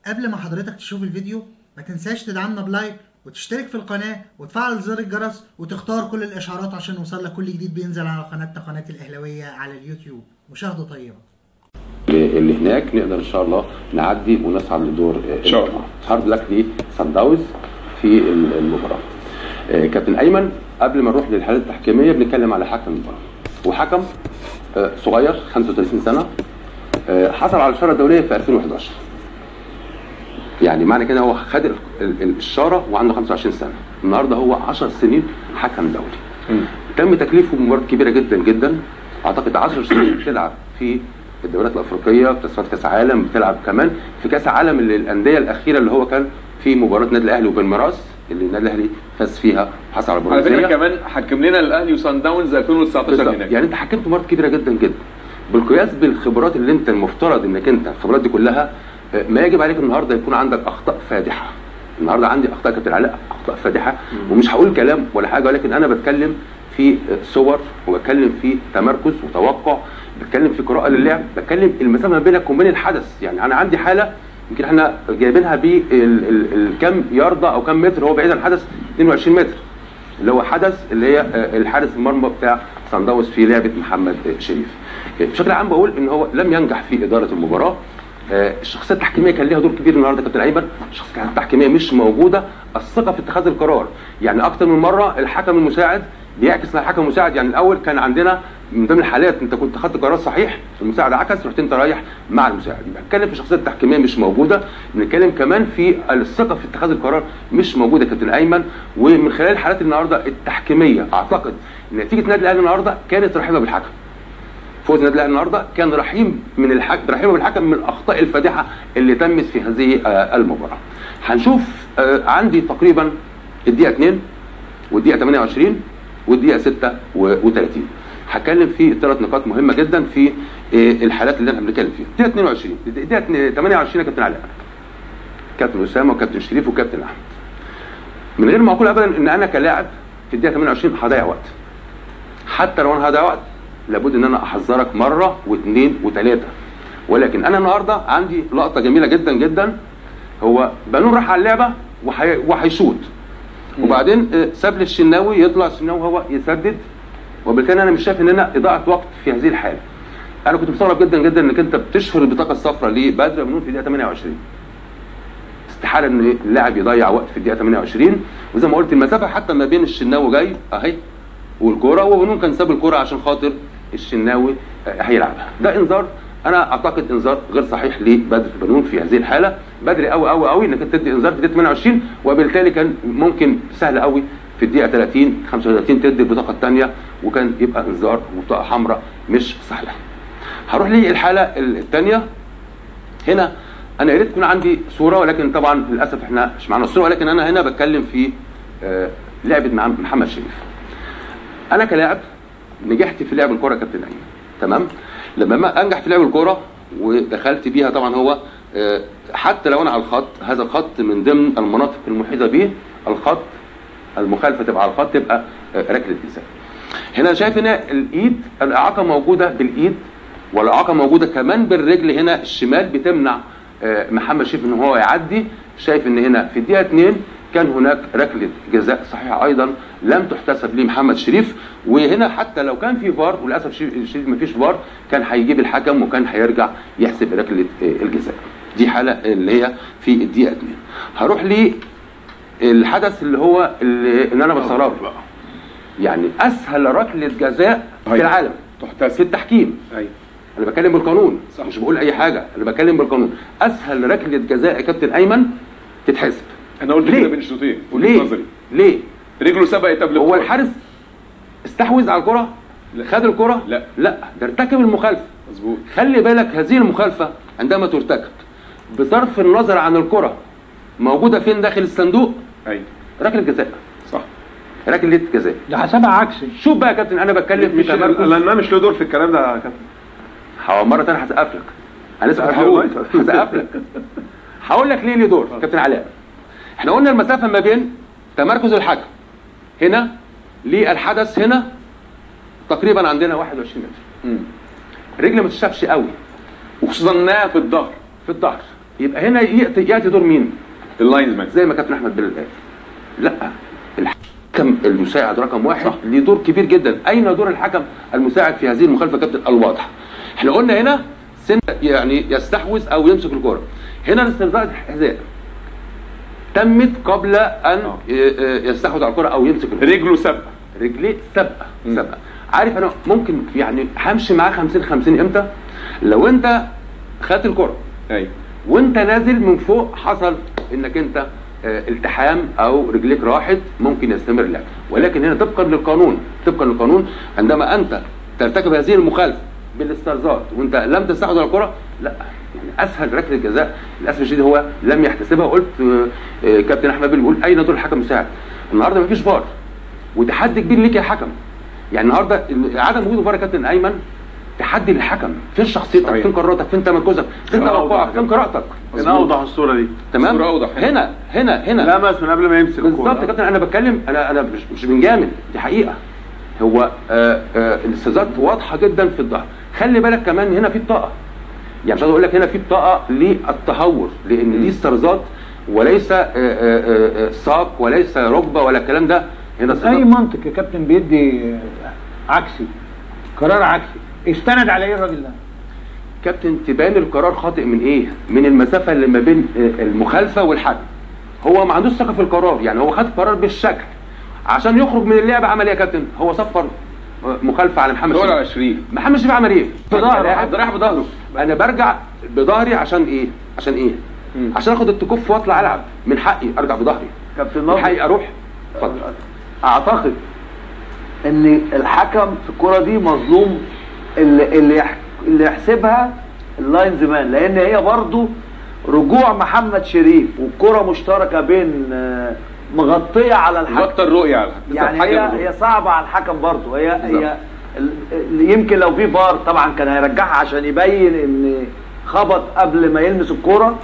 قبل ما حضرتك تشوف الفيديو ما تنساش تدعمنا بلايك وتشترك في القناة وتفعل زر الجرس وتختار كل الإشعارات عشان يوصلك كل جديد بينزل على قناتنا قناة الأهلاوية على اليوتيوب مشاهدة طيبة اللي هناك نقدر ان شاء الله نعدي ونصعد لدور إن شاء الله. هارد لك لي سان داونز في المباراه آه، كابتن ايمن قبل ما نروح للحالات التحكيميه بنتكلم على حكم المباراه وحكم آه، صغير 35 سنه آه، حصل على الشاره الدوليه في 2011 يعني معنى كده هو خد ال- ال- الشاره وعنده 25 سنه النهارده هو 10 سنين حكم دولي تم تكليفه بمباريات كبيره جدا جدا اعتقد 10 سنين بتلعب في الدوريات الافريقيه بتصفيات كاس عالم بتلعب كمان في كاس عالم اللي الانديه الاخيره اللي هو كان في مباراه النادي الاهلي وبالميراس اللي النادي الاهلي فاز فيها وحصل على على فكره البرونزيه كمان حكم لنا الاهلي وسان داونز 2019 بالظبط. هناك يعني انت حكمت مباريات كبيره جدا جدا بالقياس بالخبرات اللي انت المفترض انك انت الخبرات دي كلها آه، ما يجب عليك النهارده يكون عندك اخطاء فادحه النهارده عندي اخطاء كابتن علاء اخطاء فادحه ومش هقول كلام ولا حاجه ولكن انا بتكلم في آه، صور وبتكلم في تمركز وتوقع بتكلم في قراءه للعب بتكلم المسافه ما بينك وبين الحدث يعني انا عندي حاله يمكن احنا جايبينها بالكم ياردة او كم متر هو بعيد عن الحدث 22 متر اللي هو حدث اللي هي آه، الحارس المرمى بتاع سان داونز في لعبه محمد آه، شريف. آه، بشكل عام بقول ان هو لم ينجح في اداره المباراه. آه، الشخصيه التحكيميه كان ليها دور كبير النهارده كابتن ايمن، الشخصيه التحكيميه مش موجوده، الثقه في اتخاذ القرار، يعني اكتر من مره الحكم المساعد بيعكس مع الحكم المساعد يعني الاول كان عندنا من ضمن الحالات انت كنت خدت قرار صحيح المساعد عكس رحت انت رايح مع المساعد يبقى بنتكلم في الشخصيه التحكيميه مش موجوده بنتكلم كمان في الثقه في اتخاذ القرار مش موجوده يا كابتن ايمن ومن خلال الحالات النهارده التحكيميه اعتقد نتيجه النادي الاهلي النهارده كانت رحيمه بالحكم فوز النادي الاهلي النهارده كان رحيم من الحكم رحيمه بالحكم من الاخطاء الفادحه اللي تمت في هذه آه، المباراه هنشوف آه، عندي تقريبا الدقيقه 2 والدقيقه 28 والدقيقه 36 هتكلم في ثلاث نقاط مهمه جدا في آه، الحالات اللي احنا بنتكلم فيها الدقيقه 22 الدقيقه 28 يا كابتن علاء كابتن اسامه وكابتن شريف وكابتن احمد من غير ما اقول ابدا ان انا كلاعب في الدقيقه 28 هضيع وقت حتى لو انا هضيع وقت لابد ان انا احذرك مره واثنين وثلاثه ولكن انا النهارده عندي لقطه جميله جدا جدا هو بنون راح على اللعبه وحي- وهيشوط وبعدين آه، ساب للشناوي يطلع الشناوي هو يسدد وبالتالي انا مش شايف ان انا اضاعه وقت في هذه الحاله انا كنت مستغرب جدا جدا انك انت بتشهر البطاقه الصفراء لبدر بنون في الدقيقه 28 استحاله ان اللاعب يضيع وقت في الدقيقه 28 وزي ما قلت المسافه حتى ما بين الشناوي جاي اهي والكوره وبنون كان ساب الكوره عشان خاطر الشناوي آه، هيلعبها ده انذار انا اعتقد انذار غير صحيح لبدر بنون في هذه الحاله بدري قوي قوي قوي انك انت تدي انذار في الدقيقه 28 وبالتالي كان ممكن سهل قوي في الدقيقه 30 35 تدي البطاقه الثانيه وكان يبقى انذار وبطاقه حمراء مش صحيحه هروح للحاله الثانيه هنا انا يا ريت تكون عندي صوره ولكن طبعا للاسف احنا مش معانا الصوره ولكن انا هنا بتكلم في آه، لعبه مع محمد شريف انا كلاعب نجحت في لعب الكره يا كابتن ايمن تمام لما ما انجح في لعب الكره ودخلت بيها طبعا هو آه، حتى لو انا على الخط هذا الخط من ضمن المناطق المحيطه به الخط المخالفه تبقى على الخط تبقى آه، ركله جزاء هنا شايف هنا الايد الاعاقه موجوده بالايد والاعاقه موجوده كمان بالرجل هنا الشمال بتمنع آه، محمد شريف ان هو يعدي شايف ان هنا في الدقيقه 2 كان هناك ركله جزاء صحيحه ايضا لم تحتسب لمحمد شريف وهنا حتى لو كان في فار وللاسف شريف شريف ما فيش فار كان هيجيب الحكم وكان هيرجع يحسب ركله آه، الجزاء دي حاله اللي هي في الدقيقه 2 هروح للحدث اللي هو اللي ان انا بستغربه بقى. يعني اسهل ركله جزاء في أيوة. العالم في تحتسب التحكيم ايوه انا بتكلم بالقانون صح. مش بقول اي حاجه انا بتكلم بالقانون اسهل ركله جزاء يا كابتن ايمن تتحسب انا قلت ليه؟ كده بين الشوطين وجهة ليه نظري ليه رجله سبقت قبل هو الكرة. الحارس استحوذ على الكره خد الكره لا. لا ده ارتكب المخالفه مظبوط خلي بالك هذه المخالفه عندما ترتكب بصرف النظر عن الكره موجوده فين داخل الصندوق ايوه ركله جزاء صح ركله جزاء ده حسابها عكسي شوف بقى يا كابتن انا بتكلم في مش تمركز الالمان مش له دور في الكلام ده يا كابتن هو مره ثانيه هسقف لك انا لسه كنت أيوة، هقول أيوة. هسقف لك هقول لك ليه ليه دور كابتن علاء احنا قلنا المسافه ما بين تمركز الحكم هنا للحدث هنا تقريبا عندنا 21 متر مم. رجل ما تشافش قوي وخصوصا انها في الظهر في الظهر يبقى هنا ياتي ياتي دور مين اللاينز مان زي ما كابتن احمد بلال قال لا الحكم المساعد رقم واحد صح. ليه دور كبير جدا اين دور الحكم المساعد في هذه المخالفه كابتن الواضحه احنا قلنا هنا سن يعني يستحوذ او يمسك الكره هنا الاسترزاق الحذاء تمت قبل ان آه. ي- ي- يستحوذ على الكره او يمسك الكره رجله سابقه رجليه سابقه مم. سابقه عارف انا ممكن يعني همشي معاه 50 50 امتى لو انت خدت الكره ايوه وانت نازل من فوق حصل انك انت آه، التحام او رجليك راحت ممكن يستمر اللعب ولكن هنا طبقا للقانون طبقا للقانون عندما انت ترتكب هذه المخالفه بالاسترزاق وانت لم تستحوذ على الكره لا يعني اسهل ركله جزاء للاسف الشديد هو لم يحتسبها قلت آه، آه، كابتن احمد بن بيقول اين دور الحكم المساعد النهارده مفيش فار وتحدي كبير ليك يا حكم يعني النهارده عدم وجود فار يا كابتن ايمن تحدي للحكم فين شخصيتك صحيح. فين قراراتك فين تمركزك فين صورة أوضح توقعك يا فين كابتن. قراءتك هنا اوضح الصوره دي تمام الصورة أوضح. هنا هنا هنا لمس من قبل ما يمسك بالظبط يا الكوره كابتن انا بتكلم انا انا مش مش بنجامل دي حقيقه هو آه آه الاستاذات واضحه جدا في الظهر خلي بالك كمان هنا في بطاقه يعني مش عايز اقول لك هنا في بطاقه للتهور لان دي استرزات وليس آه آه آه ساق وليس ركبه ولا الكلام ده هنا اي استرزات منطق يا كابتن بيدي عكسي قرار عكسي استند على ايه الراجل ده؟ كابتن تبان القرار خاطئ من ايه؟ من المسافه اللي ما بين آه، المخالفه والحد. هو ما عندوش ثقه في القرار، يعني هو خد قرار بالشكل. عشان يخرج من اللعبه عمل ايه يا كابتن؟ هو صفر آه، مخالفه على محمد دور شريف. على شريف محمد شريف عمل ايه؟ بظهره، لاعب رايح بظهره. انا برجع بظهري عشان ايه؟ عشان ايه؟ مم. عشان اخد التكف واطلع العب من حقي ارجع بظهري. كابتن من ناصر حقي اروح اتفضل. اعتقد ان الحكم في الكره دي مظلوم اللي اللي يح- اللي يحسبها اللاينز مان لان هي برضو رجوع محمد شريف والكره مشتركه بين آه، مغطيه على الحكم غطى الرؤيه على يعني حاجة هي بالظبط. هي صعبه على الحكم برضه هي بالظبط. هي ال- ال- يمكن لو في فار طبعا كان هيرجعها عشان يبين ان خبط قبل ما يلمس الكوره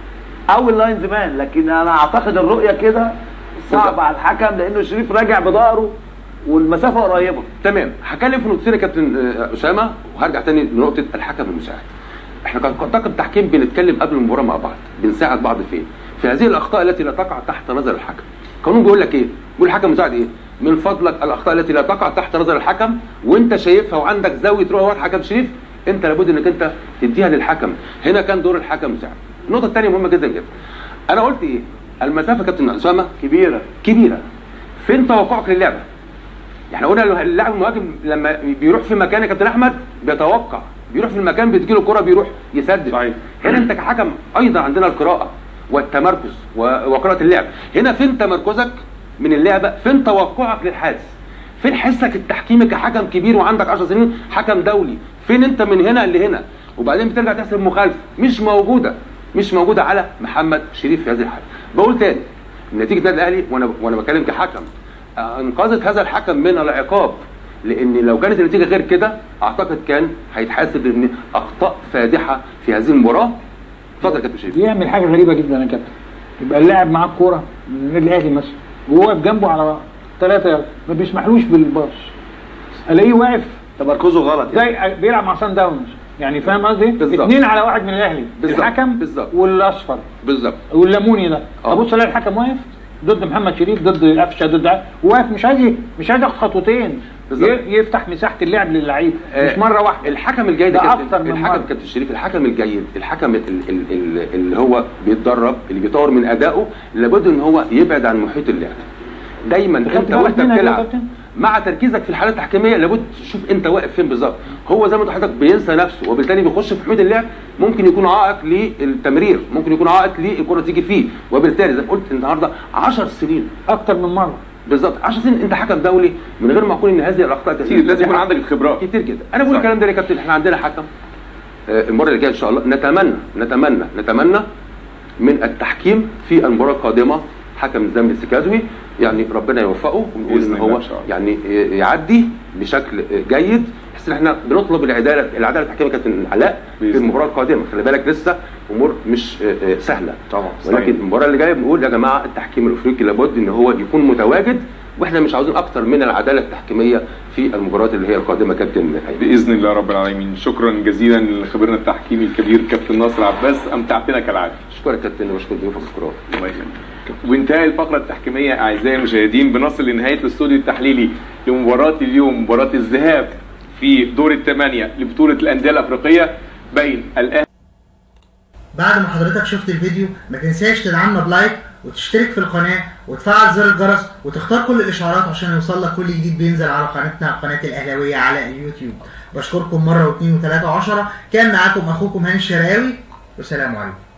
او اللاينز مان لكن انا اعتقد الرؤيه كده بالظبط. صعبه على الحكم لانه شريف راجع بظهره والمسافه قريبه تمام هكلم في نقطتين يا كابتن آه، اسامه وهرجع تاني لنقطه الحكم المساعد. احنا كان طاقم تحكيم بنتكلم قبل المباراه مع بعض بنساعد بعض فين؟ في هذه الاخطاء التي لا تقع تحت نظر الحكم. القانون بيقول لك ايه؟ بيقول الحكم المساعد ايه؟ من فضلك الاخطاء التي لا تقع تحت نظر الحكم وانت شايفها وعندك زاويه رؤيه واضحه حكم شريف انت لابد انك انت تديها للحكم. هنا كان دور الحكم المساعد. النقطه الثانيه مهمه جدا جدا. انا قلت ايه؟ المسافه كابتن اسامه كبيره كبيره. فين توقعك للعبه؟ يعني قلنا اللاعب المهاجم لما بيروح في مكان يا كابتن احمد بيتوقع بيروح في المكان بتجيله الكره بيروح يسدد صحيح. هنا انت كحكم ايضا عندنا القراءه والتمركز و- وقراءه اللعب هنا فين تمركزك من اللعبه فين توقعك للحادث فين حسك التحكيمي كحكم كبير وعندك 10 سنين حكم دولي فين انت من هنا لهنا وبعدين بترجع تحسب مخالفه مش موجوده مش موجوده على محمد شريف في هذه الحاله بقول تاني نتيجه النادي الاهلي وانا وانا بتكلم كحكم انقذت هذا الحكم من العقاب لان لو كانت النتيجه غير كده اعتقد كان هيتحاسب ان اخطاء فادحه في هذه المباراه اتفضل يا كابتن شريف بيعمل حاجه غريبه جدا يا كابتن يبقى اللاعب معاه الكوره من النادي الاهلي مثلا وهو واقف جنبه على ثلاثه ما بيسمحلوش بالباص الاقيه واقف تمركزه غلط يعني. زي بيلعب مع سان داونز يعني فاهم قصدي؟ بالظبط. اثنين على واحد من الاهلي بالظبط. الحكم بالظبط. والاصفر بالظبط والليموني ده آه. ابص الاقي الحكم واقف ضد محمد شريف ضد قفشه ضد ع- واقف مش عايز مش عايز ياخد خطوتين بالظبط. ي- يفتح مساحه اللعب للعيب آه، مش مره واحده الحكم الجيد يا ده كابتن أكتر من الحكم مرة. كابتن شريف الحكم الجيد الحكم ال- ال- ال- اللي هو بيتدرب اللي بيطور من ادائه لابد ان هو يبعد عن محيط اللعب دايما خدت انت بالك وانت منها دي يا بتلعب كابتن؟ مع تركيزك في الحالات التحكيميه لابد تشوف انت واقف فين بالظبط هو زي ما انت حضرتك بينسى نفسه وبالتالي بيخش في محيط اللعب ممكن يكون عائق للتمرير ممكن يكون عائق للكره تيجي فيه وبالتالي زي ما قلت النهارده 10 سنين اكتر من مره بالظبط 10 سنين انت حكم دولي من غير ما اقول ان هذه الاخطاء كتير لازم يكون عندك الخبرات كتير جدا انا بقول صح. الكلام ده ليه يا كابتن احنا عندنا حكم آه، المره اللي جايه ان شاء الله نتمنى نتمنى نتمنى من التحكيم في المباراه القادمه حكم الزمن السكازوي يعني ربنا يوفقه ونقول بإذن ان الله هو إن شاء الله. يعني يعدي بشكل جيد بحيث ان احنا بنطلب العداله العداله التحكيميه كابتن علاء في بإذن المباراه القادمه خلي بالك لسه امور مش آه، آه، سهله طبعا صحيح. ولكن المباراه اللي جايه بنقول يا جماعه التحكيم الافريقي لابد ان هو يكون متواجد واحنا مش عاوزين اكتر من العداله التحكيميه في المباريات اللي هي القادمه كابتن ايمن باذن الله رب العالمين شكرا جزيلا لخبيرنا التحكيمي الكبير كابتن ناصر عباس امتعتنا كالعاده اشكرك كابتن واشكر ضيوفك الكرام الله يخليك وانتهى الفقرة التحكيمية أعزائي المشاهدين بنصل لنهاية الاستوديو التحليلي لمباراة اليوم مباراة الذهاب في دور الثمانية لبطولة الأندية الأفريقية بين الأهلي بعد ما حضرتك شفت الفيديو ما تنساش تدعمنا بلايك وتشترك في القناة وتفعل زر الجرس وتختار كل الإشعارات عشان يوصلك كل جديد بينزل على قناتنا قناة الأهلاوية على اليوتيوب بشكركم مرة واثنين وثلاثة وعشرة كان معاكم أخوكم هاني الشراوي والسلام عليكم